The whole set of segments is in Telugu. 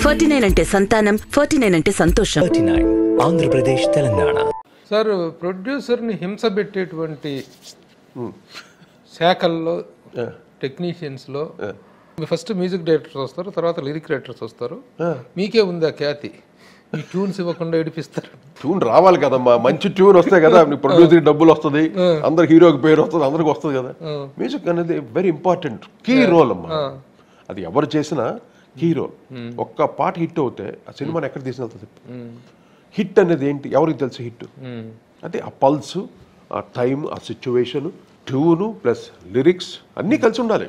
ఫార్టీ నైన్ అంటే సంతానం ఫార్టీ నైన్ అంటే సంతోషం thirty nine Andhra Pradesh Telangana sir ప్రొడ్యూసర్ని హింస పెట్టేటువంటి శాఖల్లో టెక్నీషియన్స్లో ఫస్ట్ మ్యూజిక్ డైరెక్టర్స్ వస్తారు తర్వాత లిరిక్ రైటర్స్ వస్తారు మీకే ఉంది ఆ ఖ్యాతి మీ ట్యూన్స్ ఇవ్వకుండా ఏడిపిస్తారు ట్యూన్ రావాలి కదమ్మా మంచి ట్యూన్ వస్తే కదా ప్రొడ్యూసర్ డబ్బులు వస్తుంది అందరు హీరోకి పేరు వస్తుంది అందరికి వస్తుంది కదా మ్యూజిక్ అనేది వెరీ ఇంపార్టెంట్ కీ రోల్ అమ్మా అది ఎవరు చేసినా కీ రోల్ ఒక్క పాట హిట్ అవుతే ఆ సినిమాని ఎక్కడ తీసుకెళ్తుంది హిట్ అనేది ఏంటి ఎవరికి తెలుసు హిట్ అంటే ఆ పల్స్ ఆ టైం ఆ సిచ్యువేషన్ ట్యూను ప్లస్ లిరిక్స్ అన్నీ కలిసి ఉండాలి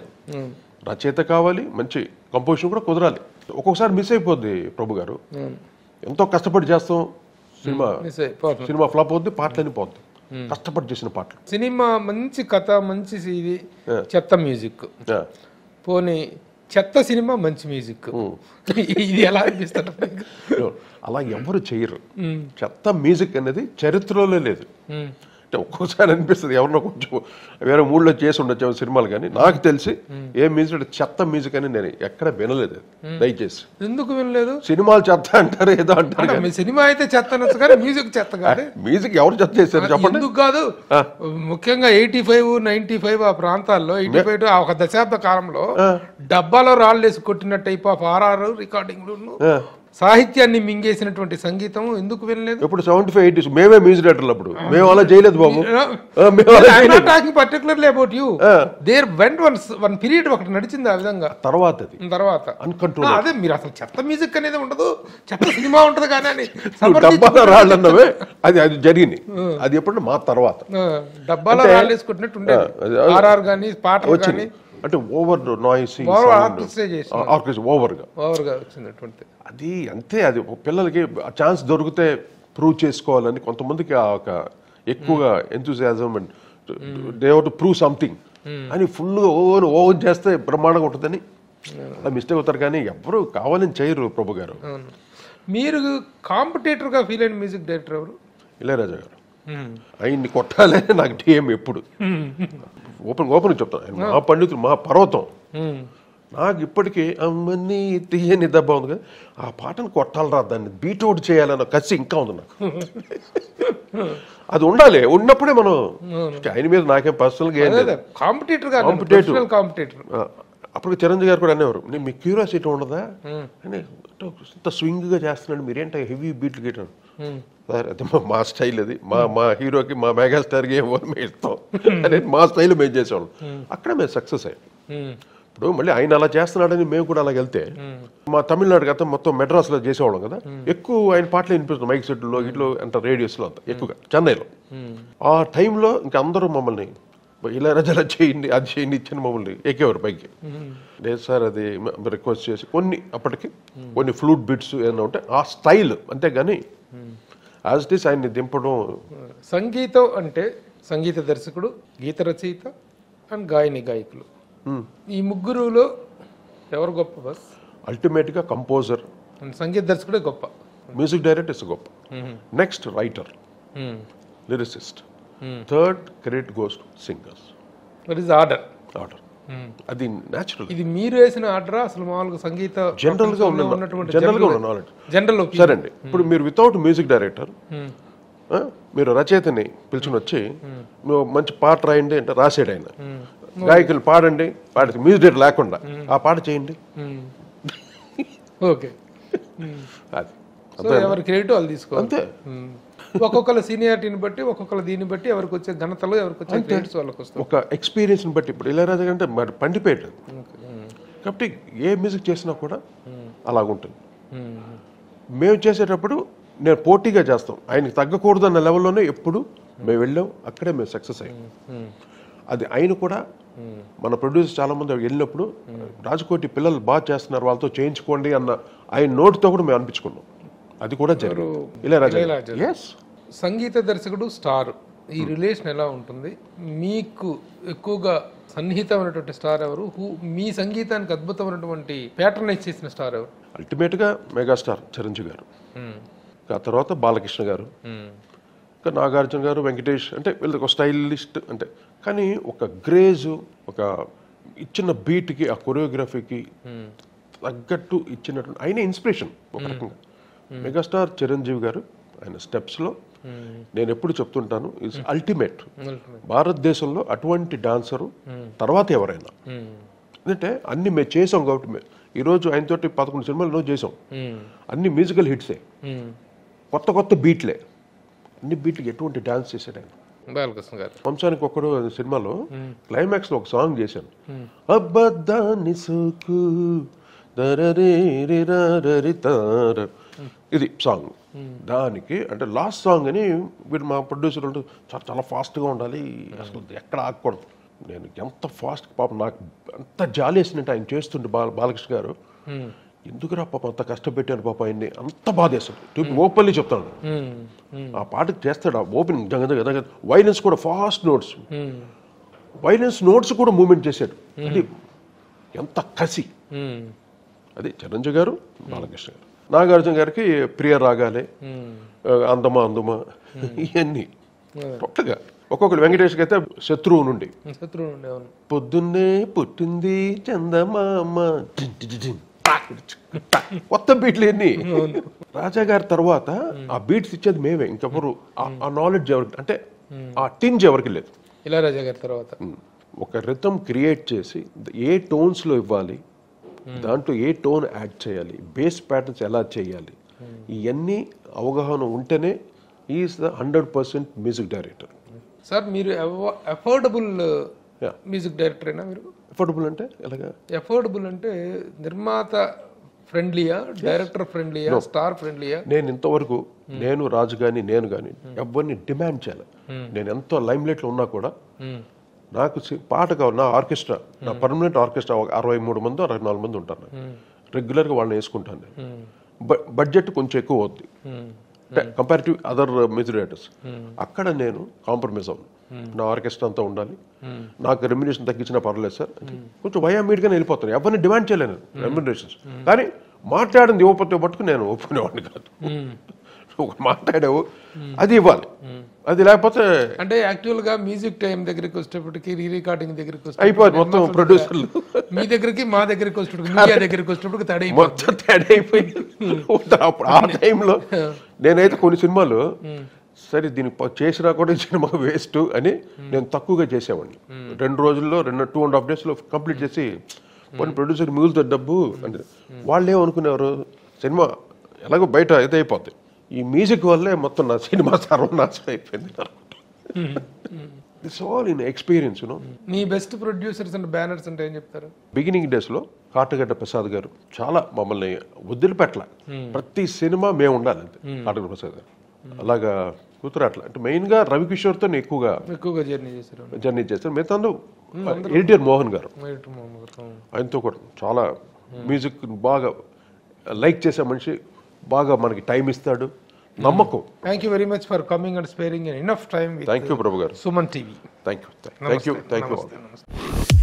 రచయిత కావాలి మంచి కంపోజిషన్ కూడా కుదరాలి ఒక్కొక్కసారి మిస్ అయిపోద్ది ప్రభు గారు ఎంతో కష్టపడి చేస్తాం సినిమా మిస్ అయిపోతుంది. సినిమా ఫ్లాప్ అవుద్ది పాటలని పోద్ది కష్టపడి చేసిన పాటలు సినిమా మంచి కథ మంచి ఇది చెత్త మ్యూజిక్ Yeah. పోనీ చెత్త సినిమా మంచి మ్యూజిక్ ఇది ఎలా అనిపిస్తారు మీకు? అలా ఎవరు చేయరు చెత్త మ్యూజిక్ అనేది చరిత్రలో లేదు అంటే ఒక్కోసారి అనిపిస్తుంది ఎవరినో కొంచెం వేరే మూడ్లో చేసి ఉండొచ్చు సినిమాలు కానీ నాకు తెలిసి ఏ మ్యూజిక్ అంటే చెత్త మ్యూజిక్ అని నేను ఎక్కడ వినలేదు దయచేసి ఎందుకు వినలేదు సినిమాలు చెత్త అంటారు ఏదో అంటారు అంటే మీ సినిమా అయితే చెత్త అనొచ్చు కానీ మ్యూజిక్ చెత్త కాదు మ్యూజిక్ ఎవరు చెత్త చేశారు చెప్పండి ఎందుకు కాదు ముఖ్యంగా ఎయిటీ ఫైవ్ నైన్టీ ఫైవ్ ఆ ప్రాంతాల్లో ఎయిటీ ఫైవ్ ఒక దశాబ్ద కాలంలో డబ్బాలో రాళ్ళు వేసి కొట్టిన టైప్ ఆఫ్ ఆర్ఆర్ రికార్డింగ్లు సాహిత్యాన్ని మింగేసినటువంటి సంగీతం ఎందుకు వినలేదు ఇప్పుడు సెవెంటీ ఫైవ్ ఎయిటీస్ మేమే మ్యూజిక్ డైరెక్టర్లు అప్పుడు మేము అలా చేయలేదు బాబు ఆ, మేము అలా చేయలేదు. Talking particularly about you there went one one period ఒకటి నడిచింది ఆ విధంగా తర్వాత అది తర్వాత Uncontrolled. ఆ, అదే మీరు అసలు చెత్త మ్యూజిక్ అనేది ఉండదు చెత్త సినిమా ఉంటది కానీ అని నువ్వు డబ్బాలో రాళ్ళు అన్నవే అది అది జరిగింది అది ఎప్పుడు మా తర్వాత ఆ, డబ్బాలో రాళ్ళు వేసుకుంటున్నట్టు ఉండేది అది- అది- ఆర్ఆర్ కానీ పాటలు వచ్చింది కానీ అంటే ఓవర్ నాయిస్ Over orchestra చేసిన. ఆర్కెస్ట్రా ఓవర్ గా ఓవర్గా వచ్చినటువంటి అది అంతే అది ఒక పిల్లలకి ఛాన్స్ దొరికితే ప్రూవ్ చేసుకోవాలని కొంతమందికి ఆ ఒక ఎక్కువగా enthusiasm and they to prove something అని ఫుల్గా ఓవర్ ఓవర్ చేస్తే బ్రహ్మాండంగా ఉంటుందని అలా మిస్టేక్ అవుతారు కానీ ఎవరు కావాలని చేయరు ప్రభు గారు అవును మీరు కాంపిటేటర్ గా ఫీల్ అయిన మ్యూజిక్ డైరెక్టర్ ఎవరు ఇళయరాజా గారు ఆయన్ని కొట్టాలని నాకు టీఎం ఎప్పుడు ఓపెన్ ఓపెన్ చెప్తాను ఆయన మా పండితులు మా పర్వతం నాకు ఇప్పటికీ అమ్మని తీయని దెబ్బ ఉంది కదా ఆ పాటను కొట్టాలరా దాన్ని బీట్ అవుట్ చేయాలన్న కసి ఇంకా ఉంది నాకు అది ఉండాలి ఉన్నప్పుడే మనం ఆయన మీద నాకేం పర్సనల్గా ఏం లేదు కాంపిటేటర్ గా Competitive. కాంపిటేటర్ ఆ, అప్పుడు చిరంజీవి గారు కూడా అనేవారు "నీ- మీ క్యూరియాసిటీ ఉండదా అని ఇంత స్వింగ్ గా చేస్తున్నాడు మీరేంట హెవీ బీట్లు గీయటం సార్ అది మా- మా స్టైల్ అది మా మా హీరోకి మా మెగాస్టార్కి ఏమో మేము ఇస్తాం అనేది మా స్టైల్ మేము చేసేవాళ్ళం అక్కడ మేము సక్సెస్ అయ్యాం ఇప్పుడు మళ్ళీ ఆయన అలా చేస్తున్నాడని మేము కూడా అలాగ వెళ్తే మా తమిళనాడు గత మొత్తం మెడ్రాస్లో చేసేవాళ్ళం కదా ఎక్కువ ఆయన పాటలు వినిపిస్తుంది మైక్ సెట్లో ఇట్లో అంత రేడియోస్లో అంత ఎక్కువగా చెన్నైలో ఆ టైంలో ఇంకా అందరూ మమ్మల్ని ఇలా రజలా చేయండి అది చేయండి ఇచ్చిన మమ్మల్ని ఎక్కేవారు పైకి లేదు సార్ అది రిక్వెస్ట్ చేసి కొన్ని అప్పటికి కొన్ని ఫ్లూట్ బిట్స్ ఏదైనా ఉంటే ఆ స్టైల్ అంతేగాని యాజ్ ఇట్ ఈస్ ఆయన్ని దింపడం సంగీతం అంటే సంగీత దర్శకుడు గీత రచయిత అండ్ గాయని గాయకులు ఈ ముగ్గురులో ఎవరు గొప్ప బస్ అల్టిమేట్గా కంపోజర్ అండ్ సంగీత దర్శకుడే గొప్ప మ్యూజిక్ డైరెక్టర్ ఇస్ గొప్ప next writer lyricist third credit goes to singers that is order order అది న్యాచురల్ ఇది మీరు వేసిన ఆర్డర్ అసలు మామూలుగా సంగీత జనరల్ గా ఉన్న ఉన్నటువంటి జనరల్ గా ఉన్న నాలెడ్జ్ జనరల్ సరే అండి ఇప్పుడు మీరు వితౌట్ మ్యూజిక్ డైరెక్టర్ మీరు రచయితని పిలుచుని వచ్చి నువ్వు మంచి పాట రాయండి అంటే రాసాడు ఆయన గాయకులు పాడండి పాడి మ్యూజిక్ డైరెక్టర్ లేకుండా ఆ పాట చేయండి ఓకే అది సో ఎవరి క్రెడిట్ వాళ్ళు తీసుకోవాలి అంతే మ్మ్. ఒక్కొక్కల సీనియారిటీని బట్టి ఒక్కొక్కల దీన్ని బట్టి ఎవరికి వచ్చే ఘనతలు ఎవరికి వచ్చే క్రెడిట్స్ వాళ్ళకి వస్తాయి ఒక ఎక్స్పీరియన్స్ బట్టి ఇప్పుడు ఇళయరాజా అంటే మరి పండిపోయాడు కాబట్టి ఏ మ్యూజిక్ చేసినా కూడా అలాగుంటుంది మేము చేసేటప్పుడు నేను పోటీగా చేస్తాం ఆయనకి తగ్గకూడదు అన్న లెవెల్లోనే ఎప్పుడు మేము వెళ్ళాం అక్కడే మేము సక్సెస్ అయ్యాం అది ఆయన కూడా మన ప్రొడ్యూసర్ చాలా మంది వెళ్ళినప్పుడు రాజకోటి పిల్లలు బాగా చేస్తున్నారు వాళ్ళతో చేయించుకోండి అన్న ఆయన నోటితో కూడా మేము అనిపించుకున్నాం అది కూడా జరిగింది ఇళయరాజా. ఇళయరాజా ఎస్ సంగీత దర్శకుడు స్టార్ ఈ రిలేషన్ ఎలా ఉంటుంది మీకు ఎక్కువగా సన్నిహితమైనటువంటి స్టార్ ఎవరు హూ- మీ సంగీతానికి అద్భుతమైనటువంటి ప్యాటర్నైజ్ చేసిన స్టార్ ఎవరు అల్టిమేట్గా మెగాస్టార్ చిరంజీవి గారు ఆ తర్వాత బాలకృష్ణ గారు ఇంకా నాగార్జున గారు వెంకటేష్ అంటే వీళ్ళకి ఒక స్టైలిస్ట్ అంటే కానీ ఒక గ్రేజ్ ఒక ఇచ్చిన బీట్కి ఆ కొరియోగ్రఫీకి తగ్గట్టు ఇచ్చినటువంటి ఆయన ఇన్స్పిరేషన్ ఒక రకంగా మెగాస్టార్ చిరంజీవి గారు ఆయన స్టెప్స్లో నేను ఎప్పుడు చెప్తుంటాను ఇస్ అల్టిమేట్ భారతదేశంలో అటువంటి డాన్సరు తర్వాత ఎవరైనా ఎందుకంటే అన్ని మేము చేసాం కాబట్టి మే- ఈరోజు ఆయనతోటి పదకొండు సినిమాలు రోజు చేసాం అన్ని మ్యూజికల్ హిట్సే కొత్త కొత్త బీట్లే అన్ని బీట్లకి ఎటువంటి డాన్స్ చేశాడు ఆయన బాలకృష్ణ గారు వంశానికి ఒక్కడు అనే సినిమాలో క్లైమాక్స్ లో ఒక సాంగ్ చేశాను అబ్బద్దాని సోకు దరరేరిరారరి తార. ఇది సాంగ్ దానికి అంటే లాస్ట్ సాంగ్ అని వీడు మా ప్రొడ్యూసర్ ఉంటూ చాలా చాలా ఫాస్ట్గా ఉండాలి అసలు ఎక్కడ ఆగకూడదు నేను ఎంత ఫాస్ట్ పాపం నాకు అంత జాలి వేసినట్టు ఆయన చేస్తుండే బాల బాలకృష్ణ గారు ఎందుకురా పాపం అంత కష్టపెట్టాను పాప ఆయన్ని అంత బాధేస్తుంది ఓపెన్లీ చెప్తాను ఆ పాటకి చేస్తాడు ఆ ఓపెనింగ్ జగ జగ జగ వైలెన్స్ కూడా ఫాస్ట్ నోట్స్ వైలెన్స్ నోట్స్ కూడా మూమెంట్ చేశాడు అది ఎంత కసి అది చిరంజీవి గారు బాలకృష్ణ గారు నాగార్జున గారికి ప్రియ రాగాలే ఆ, అందమా అందమా ఇవన్నీ టోటల్గా ఒక్కొక్కరు వెంకటేష్కి అయితే శత్రువు నుండి శత్రువు ఉండే అవును పొద్దున్నే పుట్టింది చందమామ జిన్ జిన్ జిన్ టాక్ టిక్ టాక్. కొత్త బీట్లు ఎన్ని రాజా గారి తర్వాత ఆ బీట్స్ ఇచ్చేది మేమే ఇంకెవరు ఆ- ఆ నాలెడ్జ్ ఎవరికి అంటే ఆ టింజ్ ఎవరికి లేదు ఇళయరాజా గారి తర్వాత ఒక రితం క్రియేట్ చేసి ఏ టోన్స్లో ఇవ్వాలి దాంట్లో ఏ టోన్ యాడ్ చేయాలి బేస్ ప్యాటర్న్స్ ఎలా చేయాలి ఇవన్నీ అవగాహన ఉంటేనే is the hundred percent music director sir మీరు అఫోర్డబుల్ Yeah. మ్యూజిక్ డైరెక్టరేనా మీరు అఫోర్డబుల్ అంటే ఎలాగా అఫోర్డబుల్ అంటే నిర్మాత ఫ్రెండ్లీయా డైరెక్టర్ ఫ్రెండ్లీయా స్టార్ ఫ్రెండ్లీయా నేను ఇంతవరకు నేను రాజు కానీ నేను కానీ ఎవరిని డిమాండ్ చేయాలి నేను ఎంతో లైమ్ లైట్లో ఉన్నా కూడా నాకు సి- పాట కావాలి నా ఆర్కెస్ట్రా నా పర్మనెంట్ ఆర్కెస్ట్రా ఒక అరవై మూడు మంది అరవై నాలుగు మంది ఉంటారు నాకు రెగ్యులర్గా వాళ్ళని వేసుకుంటాను నేను బ- బడ్జెట్ కొంచెం ఎక్కువ అవుద్ది అంటే కంపారిటివ్ అదర్ మ్యూజిక్ డైరెక్టర్స్ అక్కడ నేను కాంప్రమైజ్ అవును నా ఆర్కెస్ట్రా అంతా ఉండాలి నాకు రెమ్యునేషన్ తగ్గించినా పర్లేదు సార్ కొంచెం వయామీడ్గానే వెళ్ళిపోతాను ఎవరిని డిమాండ్ చేయలేను రెమ్యునేషన్స్ కానీ మాట్లాడింది ఇవ్వకపోతే పట్టుకు నేను ఒప్పుకునేవాడిని కాదు ఒక మాట్లాడావు అది ఇవ్వాలి అది లేకపోతే అంటే యాక్చువల్ గా మ్యూజిక్ టైం దగ్గరికి వచ్చేటప్పటికి రీ రికార్డింగ్ దగ్గరికి వచ్చేటప్పటికి అయిపోయింది మొత్తం ప్రొడ్యూసర్లు మీ దగ్గరికి మా దగ్గరికి వచ్చేటప్పటికి మీడియా దగ్గరికి వచ్చేటప్పటికి తడి మొత్తం తేడా అయిపోయింది ఉంటారు అప్పుడు ఆ టైంలో నేనైతే కొన్ని సినిమాలు సరే దీనికి ప- చేసినా కూడా ఈ సినిమా వేస్ట్ అని నేను తక్కువగా చేసేవాడిని రెండు రోజుల్లో రెండు టూ అండ్ హాఫ్ డేస్లో కంప్లీట్ చేసి కొన్ని ప్రొడ్యూసర్ మిగులుతుంది డబ్బు అంటే వాళ్ళు ఏమనుకునేవారు సినిమా ఎలాగో బయట ఇది అయిపోద్ది ఈ మ్యూజిక్ వల్లే మొత్తం నా సినిమా సర్వనాశనం అయిపోయింది it's all in experience you know me best producers and banners అంటే ఏం చెప్తారు బిగినింగ్ డేస్లో కాటగడ్డ ప్రసాద్ గారు చాలా మమ్మల్ని వదిలిపెట్టల ప్రతి సినిమా మేము ఉండాలి అంతే కాటగడ్డ ప్రసాద్ గారు అలాగా కూతురాట్ల అంటే మెయిన్గా రవికిషోర్తో ఎక్కువగా ఎక్కువగా జర్నీ చేశారు జర్నీ చేస్తారు మిగతా ఎడిటర్ మోహన్ గారు మైట్ మామ గారు. ఆయనతో కూడా చాలా మ్యూజిక్ బాగా లైక్ చేసే మనిషి బాగా మనకి టైం ఇస్తాడు నమ్మకం thank you very much for coming and sparing in enough time with thank you Prabhu garu Suman TV thank you thank you thank you నమస్తే